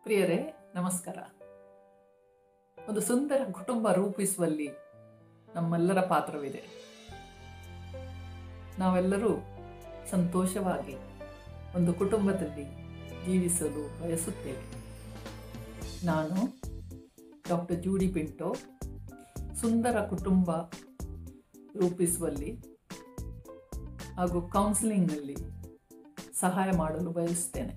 ಪ್ರಿಯರೇ ನಮಸ್ಕಾರ ಒಂದು ಸುಂದರ ಕುಟುಂಬ ರೂಪಿಸುವಲ್ಲಿ ನಮ್ಮೆಲ್ಲರ ಪಾತ್ರವಿದೆ ನಾವೆಲ್ಲರೂ ಸಂತೋಷವಾಗಿ ಒಂದು ಕುಟುಂಬದಲ್ಲಿ ಜೀವಿಸಲು ಬಯಸುತ್ತೇವೆ ನಾನು ಡಾಕ್ಟರ್ ಜೂಡಿ ಪಿಂಟೋ ಸುಂದರ ಕುಟುಂಬ ರೂಪಿಸುವಲ್ಲಿ ಹಾಗೂ ಕೌನ್ಸಿಲಿಂಗ್ನಲ್ಲಿ ಸಹಾಯ ಮಾಡಲು ಬಯಸುತ್ತೇನೆ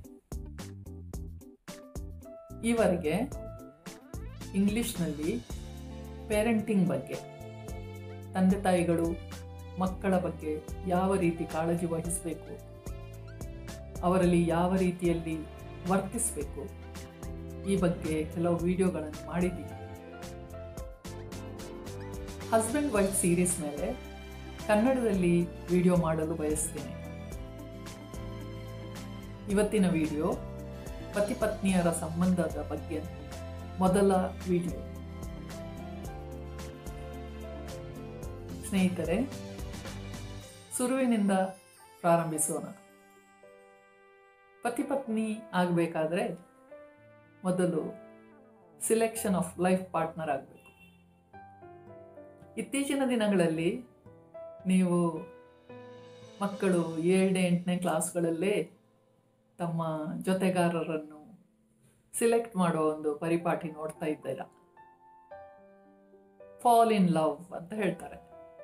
ಈವರೆಗೆ ಇಂಗ್ಲಿಷ್ನಲ್ಲಿ ಪೇರೆಂಟಿಂಗ್ ಬಗ್ಗೆ ತಂದೆ ತಾಯಿಗಳು ಮಕ್ಕಳ ಬಗ್ಗೆ ಯಾವ ರೀತಿ ಕಾಳಜಿ ವಹಿಸಬೇಕು ಅವರಲ್ಲಿ ಯಾವ ರೀತಿಯಲ್ಲಿ ವರ್ತಿಸಬೇಕು ಈ ಬಗ್ಗೆ ಕೆಲವು ವಿಡಿಯೋಗಳನ್ನು ಮಾಡಿದ್ದೀನಿ ಹಸ್ಬೆಂಡ್ ವೈಫ್ ಸೀರೀಸ್ ಮೇಲೆ ಕನ್ನಡದಲ್ಲಿ ವಿಡಿಯೋ ಮಾಡಲು ಬಯಸ್ತೇನೆ ಇವತ್ತಿನ ವಿಡಿಯೋ ಪತಿ ಪತ್ನಿಯರ ಸಂಬಂಧದ ಬಗ್ಗೆ ಮೊದಲ ವಿಡಿಯೋ ಸ್ನೇಹಿತರೆ ಸುರುವಿನಿಂದ ಪ್ರಾರಂಭಿಸೋಣ ಪತಿ ಪತ್ನಿ ಆಗಬೇಕಾದ್ರೆ ಮೊದಲು ಸಿಲೆಕ್ಷನ್ ಆಫ್ ಲೈಫ್ ಪಾರ್ಟ್ನರ್ ಆಗಬೇಕು ಇತ್ತೀಚಿನ ದಿನಗಳಲ್ಲಿ ನೀವು ಮಕ್ಕಳು ಏಳನೇ ಎಂಟನೇ ಕ್ಲಾಸ್ಗಳಲ್ಲೇ ತಮ್ಮ ಜೊತೆಗಾರರನ್ನು ಸಿಲೆಕ್ಟ್ ಮಾಡೋ ಒಂದು ಪರಿಪಾಠಿ ನೋಡ್ತಾ ಇದ್ದೀರ ಫಾಲ್ ಇನ್ ಲವ್ ಅಂತ ಹೇಳ್ತಾರೆ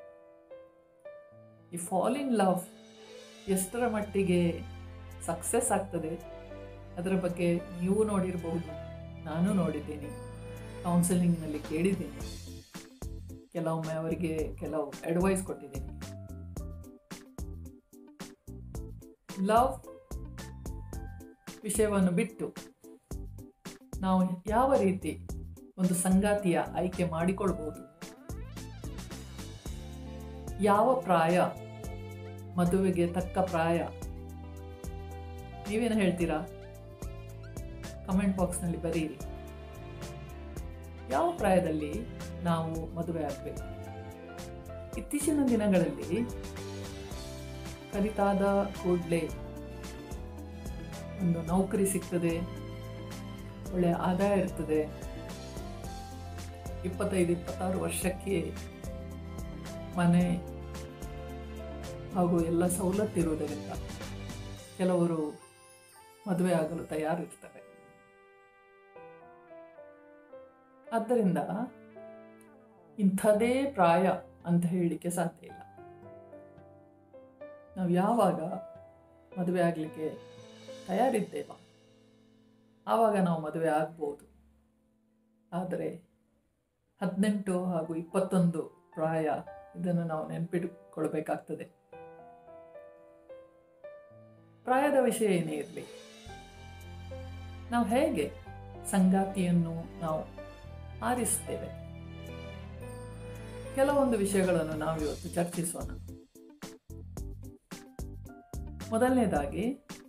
ಈ ಫಾಲ್ ಇನ್ ಲವ್ ಎಷ್ಟರ ಮಟ್ಟಿಗೆ ಸಕ್ಸಸ್ ಆಗ್ತದೆ ಅದರ ಬಗ್ಗೆ ನೀವು ನೋಡಿರಬಹುದು ನಾನು ನೋಡಿದ್ದೀನಿ ಕೌನ್ಸಿಲಿಂಗ್ನಲ್ಲಿ ಕೇಳಿದ್ದೀನಿ ಕೆಲವೊಮ್ಮೆ ಅವರಿಗೆ ಕೆಲವು ಅಡ್ವೈಸ್ ಕೊಟ್ಟಿದ್ದೀನಿ ಲವ್ ವಿಷಯವನ್ನು ಬಿಟ್ಟು ನಾವು ಯಾವ ರೀತಿ ಒಂದು ಸಂಗಾತಿಯ ಆಯ್ಕೆ ಮಾಡಿಕೊಳ್ಬೋದು ಯಾವ ಪ್ರಾಯ ಮದುವೆಗೆ ತಕ್ಕ ಪ್ರಾಯ ನೀವೇನು ಹೇಳ್ತೀರಾ ಕಮೆಂಟ್ ಬಾಕ್ಸ್ನಲ್ಲಿ ಬರೀರಿ ಯಾವ ಪ್ರಾಯದಲ್ಲಿ ನಾವು ಮದುವೆ ಆಗಬೇಕು ಇತ್ತೀಚಿನ ದಿನಗಳಲ್ಲಿ ಕಲಿತಾದ ಕೂಡಲೇ ಒಂದು ನೌಕರಿ ಸಿಗ್ತದೆ ಒಳ್ಳೆಯ ಆದಾಯ ಇರ್ತದೆ ಇಪ್ಪತ್ತೈದು ಇಪ್ಪತ್ತಾರು ವರ್ಷಕ್ಕೆ ಮನೆ ಹಾಗೂ ಎಲ್ಲ ಸವಲತ್ತಿರುವುದರಿಂದ ಕೆಲವರು ಮದುವೆ ಆಗಲು ತಯಾರಿರ್ತಾರೆ ಆದ್ದರಿಂದ ಇಂಥದೇ ಪ್ರಾಯ ಅಂತ ಹೇಳಲಿಕ್ಕೆ ಸಾಧ್ಯ ಇಲ್ಲ ನಾವು ಯಾವಾಗ ಮದುವೆ ಆಗಲಿಕ್ಕೆ ತಯಾರಿದ್ದೇವ ಆವಾಗ ನಾವು ಮದುವೆ ಆಗ್ಬೋದು ಆದರೆ ಹದಿನೆಂಟು ಹಾಗೂ ಇಪ್ಪತ್ತೊಂದು ಪ್ರಾಯ ಇದನ್ನು ನಾವು ನೆನಪಿಟ್ಟುಕೊಳ್ಬೇಕಾಗ್ತದೆ ಪ್ರಾಯದ ವಿಷಯ ಏನೇ ಇರಲಿ ನಾವು ಹೇಗೆ ಸಂಗಾತಿಯನ್ನು ನಾವು ಆರಿಸ್ತೇವೆ ಕೆಲವೊಂದು ವಿಷಯಗಳನ್ನು ನಾವು ಇವತ್ತು ಚರ್ಚಿಸೋಣ ಮೊದಲನೇದಾಗಿ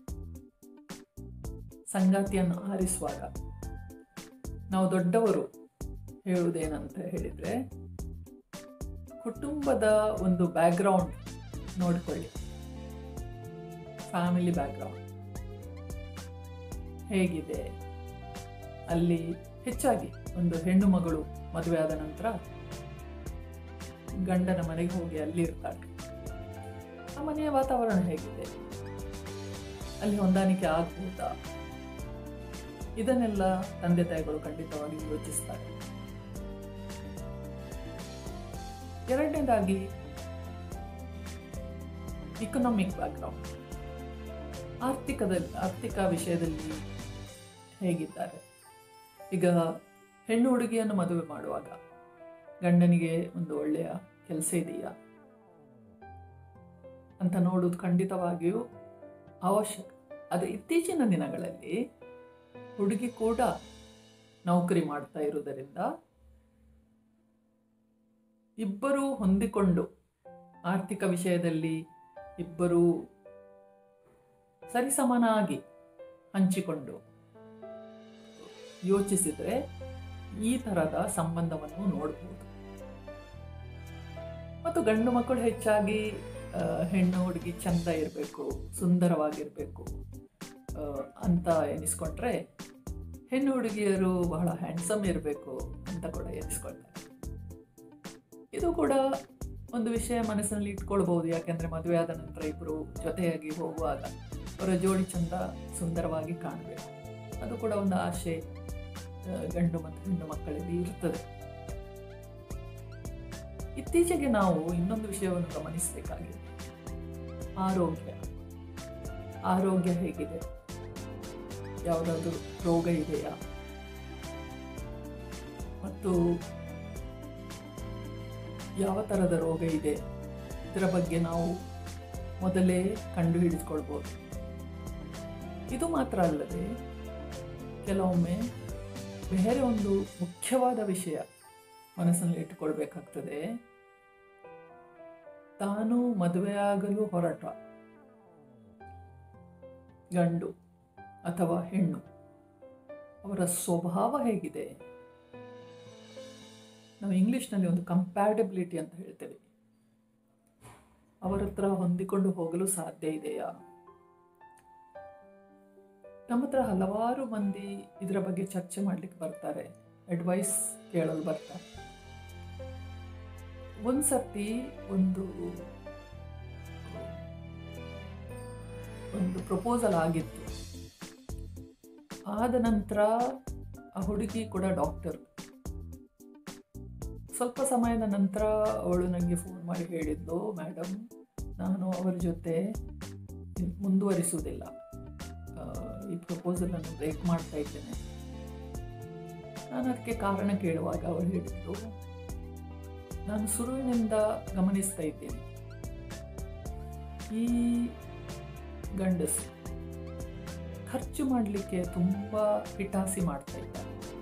ಸಂಗಾತಿಯನ್ನು ಆರಿಸುವಾಗ ನಾವು ದೊಡ್ಡವರು ಹೇಳುವುದೇನಂತ ಹೇಳಿದರೆ ಕುಟುಂಬದ ಒಂದು ಬ್ಯಾಕ್ಗ್ರೌಂಡ್ ನೋಡಿಕೊಳ್ಳಿ ಫ್ಯಾಮಿಲಿ ಬ್ಯಾಕ್ಗ್ರೌಂಡ್ ಹೇಗಿದೆ ಅಲ್ಲಿ ಹೆಚ್ಚಾಗಿ ಒಂದು ಹೆಣ್ಣು ಮಗಳು ಮದುವೆ ಆದ ನಂತರ ಗಂಡನ ಮನೆಗೆ ಹೋಗಿ ಅಲ್ಲಿ ಇರ್ತಾಳೆ ಆ ಮನೆಯ ವಾತಾವರಣ ಹೇಗಿದೆ ಅಲ್ಲಿ ಹೊಂದಾಣಿಕೆ ಆಗ್ಬೋದಾ ಇದನ್ನೆಲ್ಲ ತಂದೆ ತಾಯಿಗಳು ಖಂಡಿತವಾಗಿ ಯೋಚಿಸ್ತಾರೆ ಎರಡನೇದಾಗಿ ಇಕನಾಮಿಕ್ ಬ್ಯಾಕ್ಗ್ರೌಂಡ್ ಆರ್ಥಿಕದಲ್ಲಿ ಆರ್ಥಿಕ ವಿಷಯದಲ್ಲಿ ಹೇಗಿದ್ದಾರೆ ಈಗ ಹೆಣ್ಣು ಹುಡುಗಿಯನ್ನು ಮದುವೆ ಮಾಡುವಾಗ ಗಂಡನಿಗೆ ಒಂದು ಒಳ್ಳೆಯ ಕೆಲಸ ಇದೆಯಾ ಅಂತ ನೋಡುವುದು ಖಂಡಿತವಾಗಿಯೂ ಅವಶ್ಯಕ ಆದರೆ ಇತ್ತೀಚಿನ ದಿನಗಳಲ್ಲಿ ಹುಡುಗಿ ಕೂಡ ನೌಕರಿ ಮಾಡ್ತಾ ಇರುವುದರಿಂದ ಇಬ್ಬರೂ ಹೊಂದಿಕೊಂಡು ಆರ್ಥಿಕ ವಿಷಯದಲ್ಲಿ ಇಬ್ಬರೂ ಸರಿಸಮನಾಗಿ ಹಂಚಿಕೊಂಡು ಯೋಚಿಸಿದರೆ ಈ ಥರದ ಸಂಬಂಧವನ್ನು ನೋಡಬಹುದು ಮತ್ತು ಗಂಡು ಮಕ್ಕಳು ಹೆಚ್ಚಾಗಿ ಆ, ಹೆಣ್ಣು ಹುಡುಗಿ ಚಂದ ಇರಬೇಕು ಸುಂದರವಾಗಿರಬೇಕು ಅಂತ ಎನಿಸ್ಕೊಂಡ್ರೆ ಹೆಣ್ಣು ಹುಡುಗಿಯರು ಬಹಳ ಹ್ಯಾಂಡ್ಸಮ್ ಇರಬೇಕು ಅಂತ ಕೂಡ ಎನಿಸ್ಕೊಳ್ತಾರೆ ಇದು ಕೂಡ ಒಂದು ವಿಷಯ ಮನಸ್ಸಿನಲ್ಲಿ ಇಟ್ಕೊಳ್ಬಹುದು ಯಾಕೆಂದರೆ ಮದುವೆ ಆದ ನಂತರ ಇಬ್ಬರು ಜೊತೆಯಾಗಿ ಹೋಗುವಾಗ ಅವರ ಜೋಡಿ ಚಂದ ಸುಂದರವಾಗಿ ಕಾಣಬೇಕು ಅದು ಕೂಡ ಒಂದು ಆಸೆ ಆ, ಗಂಡು ಮತ್ತು ಹೆಣ್ಣು ಮಕ್ಕಳಲ್ಲಿ ಇರ್ತದೆ ಇತ್ತೀಚೆಗೆ ನಾವು ಇನ್ನೊಂದು ವಿಷಯವನ್ನು ಗಮನಿಸಬೇಕಾಗಿದೆ ಆರೋಗ್ಯ ಆರೋಗ್ಯ ಹೇಗಿದೆ ಯಾವುದಾದ್ರೂ ರೋಗ ಇದೆಯಾ ಮತ್ತು ಯಾವ ಥರದ ರೋಗ ಇದೆ ಇದರ ಬಗ್ಗೆ ನಾವು ಮೊದಲೇ ಕಂಡು ಹಿಡಿದುಕೊಳ್ಬೋದು ಇದು ಮಾತ್ರ ಅಲ್ಲದೆ ಕೆಲವೊಮ್ಮೆ ಬೇರೆ ಒಂದು ಮುಖ್ಯವಾದ ವಿಷಯ ಮನಸ್ಸಿನಲ್ಲಿ ಇಟ್ಟುಕೊಳ್ಬೇಕಾಗ್ತದೆ ತಾನು ಮದುವೆಯಾಗಲು ಹೊರಟ ಗಂಡು ಅಥವಾ ಹೆಣ್ಣು ಅವರ ಸ್ವಭಾವ ಹೇಗಿದೆ ನಾವು ಇಂಗ್ಲಿಷ್ನಲ್ಲಿ ಒಂದು ಕಂಪ್ಯಾಟಬಿಲಿಟಿ ಅಂತ ಹೇಳ್ತೇವೆ ಅವರ ಹತ್ರ ಹೊಂದಿಕೊಂಡು ಹೋಗಲು ಸಾಧ್ಯ ಇದೆಯಾ ನಮ್ಮ ಹತ್ರ ಹಲವಾರು ಮಂದಿ ಇದರ ಬಗ್ಗೆ ಚರ್ಚೆ ಮಾಡಲಿಕ್ಕೆ ಬರ್ತಾರೆ ಅಡ್ವೈಸ್ ಕೇಳಲು ಬರ್ತಾರೆ ಒಂದು ಸರ್ತಿ ಒಂದು ಒಂದು ಪ್ರಪೋಸಲ್ ಆಗಿತ್ತು ಆದ ನಂತರ ಆ ಹುಡುಗಿ ಕೂಡ ಡಾಕ್ಟರ್ ಸ್ವಲ್ಪ ಸಮಯದ ನಂತರ ಅವಳು ನನಗೆ ಫೋನ್ ಮಾಡಿ ಹೇಳಿದ್ಲು ಮೇಡಮ್ ನಾನು ಅವರ ಜೊತೆ ಮುಂದುವರಿಸುವುದಿಲ್ಲ ಆ, ಈ ಪ್ರಪೋಸಲನ್ನು ಬ್ರೇಕ್ ಮಾಡ್ತಾ ಇದ್ದೇನೆ ನಾನು ಅದಕ್ಕೆ ಕಾರಣ ಕೇಳುವಾಗ ಅವಳು ಹೇಳಿದ್ದು ನಾನು ಶುರುವಿನಿಂದ ಗಮನಿಸ್ತಾ ಇದ್ದೇನೆ ಈ ಗಂಡಸು ಖರ್ಚು ಮಾಡಲಿಕ್ಕೆ ತುಂಬ ಪಿಟಾಸಿ ಮಾಡ್ತಾ ಇದ್ದಾರೆ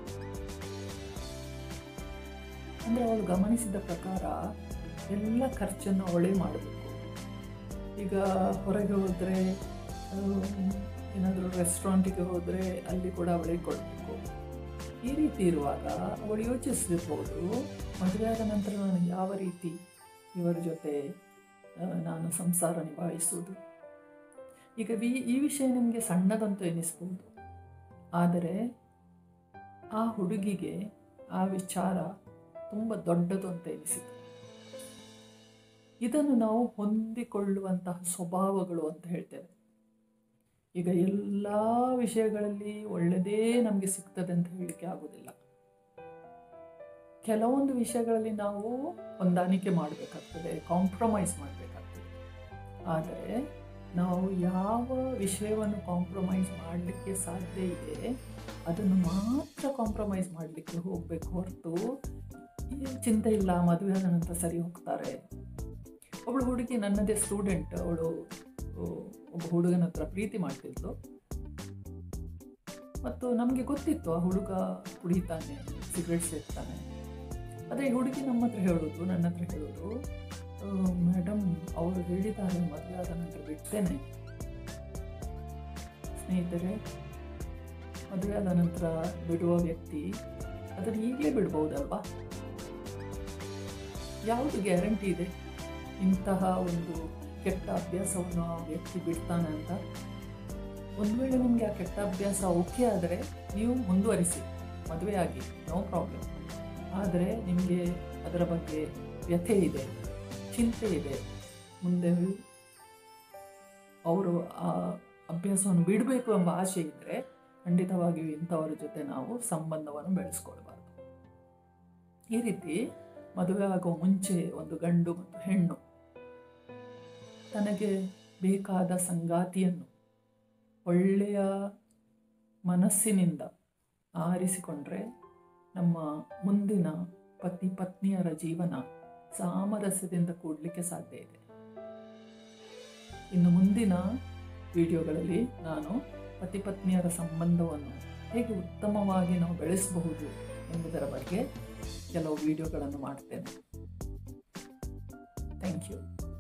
ಅಂದರೆ ಅವಳು ಗಮನಿಸಿದ ಪ್ರಕಾರ ಎಲ್ಲ ಖರ್ಚನ್ನು ಅವಳೇ ಮಾಡಬೇಕು ಈಗ ಹೊರಗೆ ಹೋದರೆ ಏನಾದರೂ ರೆಸ್ಟೋರೆಂಟಿಗೆ ಹೋದರೆ ಅಲ್ಲಿ ಕೂಡ ಅವಳೇ ಕೊಡಬೇಕು ಈ ರೀತಿ ಇರುವಾಗ ಅವಳು ಯೋಚಿಸಿರ್ಬೋದು ಮದುವೆಯಾದ ನಂತರ ನಾನು ಯಾವ ರೀತಿ ಇವರ ಜೊತೆ ಆ, ನಾನು ಸಂಸಾರ ನಿಭಾಯಿಸುವುದು ಈಗ ವಿ ಈ ವಿಷಯ ನಿಮಗೆ ಸಣ್ಣದಂತೂ ಎನಿಸ್ಬೋದು ಆದರೆ ಆ ಹುಡುಗಿಗೆ ಆ ವಿಚಾರ ತುಂಬ ದೊಡ್ಡದು ಅಂತ ಎನಿಸಿತು ಇದನ್ನು ನಾವು ಹೊಂದಿಕೊಳ್ಳುವಂತಹ ಸ್ವಭಾವಗಳು ಅಂತ ಹೇಳ್ತೇವೆ ಈಗ ಎಲ್ಲ ವಿಷಯಗಳಲ್ಲಿ ಒಳ್ಳೆಯದೇ ನಮಗೆ ಸಿಗ್ತದೆ ಅಂತ ಹೇಳಲಿಕ್ಕೆ ಆಗೋದಿಲ್ಲ ಕೆಲವೊಂದು ವಿಷಯಗಳಲ್ಲಿ ನಾವು ಹೊಂದಾಣಿಕೆ ಮಾಡಬೇಕಾಗ್ತದೆ ಕಾಂಪ್ರಮೈಸ್ ಮಾಡಬೇಕಾಗ್ತದೆ ಆದರೆ ನಾವು ಯಾವ ವಿಷಯವನ್ನು ಕಾಂಪ್ರಮೈಸ್ ಮಾಡಲಿಕ್ಕೆ ಸಾಧ್ಯ ಇದೆ ಅದನ್ನು ಮಾತ್ರ ಕಾಂಪ್ರಮೈಸ್ ಮಾಡಲಿಕ್ಕೆ ಹೋಗಬೇಕು ಹೊರತು ಈ ಚಿಂತೆ ಇಲ್ಲ ಮದುವೆ ಆದ ನಂತರ ಸರಿ ಹೋಗ್ತಾರೆ ಒಬ್ಬಳು ಹುಡುಗಿ ನನ್ನದೇ ಸ್ಟೂಡೆಂಟ್ ಅವಳು ಒಬ್ಬ ಹುಡುಗನ ಹತ್ರ ಪ್ರೀತಿ ಮಾಡ್ತಿದ್ಲು ಮತ್ತು ನಮಗೆ ಗೊತ್ತಿತ್ತು ಆ ಹುಡುಗ ಕುಡಿತಾನೆ ಸಿಗರೆಟ್ ಸೇರ್ತಾನೆ ಆದರೆ ಈ ಹುಡುಗಿ ನಮ್ಮ ಹತ್ರ ಹೇಳೋದು ನನ್ನ ಹತ್ರ ಹೇಳೋದು ಮೇಡಮ್ ಅವರು ಹೇಳಿದ್ದಾರೆ ಮದುವೆ ಆದ ನಂತರ ಬಿಡ್ತೇನೆ ಸ್ನೇಹಿತರೆ ಮದುವೆ ಆದ ನಂತರ ಬಿಡುವ ವ್ಯಕ್ತಿ ಅದನ್ನು ಈಗಲೇ ಬಿಡ್ಬೋದಲ್ವಾ ಯಾವುದು ಗ್ಯಾರಂಟಿ ಇದೆ ಇಂತಹ ಒಂದು ಕೆಟ್ಟ ಅಭ್ಯಾಸವನ್ನು ಆ ವ್ಯಕ್ತಿ ಬಿಡ್ತಾನೆ ಅಂತ ಒಂದು ವೇಳೆ ನಿಮಗೆ ಆ ಕೆಟ್ಟ ಅಭ್ಯಾಸ ಓಕೆ ಆದರೆ ನೀವು ಮುಂದುವರಿಸಿ ಮದುವೆ ಆಗಿ ನೋ ಪ್ರಾಬ್ಲಮ್ ಆದರೆ ನಿಮಗೆ ಅದರ ಬಗ್ಗೆ ವ್ಯಥೆ ಇದೆ ಚಿಂತೆ ಇದೆ ಮುಂದೆ ಅವರು ಆ ಅಭ್ಯಾಸವನ್ನು ಬಿಡಬೇಕು ಎಂಬ ಆಸೆ ಇದ್ದರೆ ಖಂಡಿತವಾಗಿಯೂ ಇಂಥವರ ಜೊತೆ ನಾವು ಸಂಬಂಧವನ್ನು ಬೆಳೆಸ್ಕೊಳ್ಬಾರ್ದು ಈ ರೀತಿ ಮದುವೆ ಆಗುವ ಮುಂಚೆ ಒಂದು ಗಂಡು ಮತ್ತು ಹೆಣ್ಣು ತನಗೆ ಬೇಕಾದ ಸಂಗಾತಿಯನ್ನು ಒಳ್ಳೆಯ ಮನಸ್ಸಿನಿಂದ ಆರಿಸಿಕೊಂಡ್ರೆ ನಮ್ಮ ಮುಂದಿನ ಪತಿ ಪತ್ನಿಯರ ಜೀವನ ಸಾಮರಸ್ಯದಿಂದ ಕೂಡಲಿಕ್ಕೆ ಸಾಧ್ಯ ಇದೆ ಇನ್ನು ಮುಂದಿನ ವಿಡಿಯೋಗಳಲ್ಲಿ ನಾನು ಪತಿ ಪತ್ನಿಯರ ಸಂಬಂಧವನ್ನು ಹೇಗೆ ಉತ್ತಮವಾಗಿ ನಾವು ಬೆಳೆಸಬಹುದು ಎಂಬುದರ ಬಗ್ಗೆ ಕೆಲವು ವಿಡಿಯೋಗಳನ್ನು ಮಾಡ್ತೇನೆ ಥ್ಯಾಂಕ್ ಯು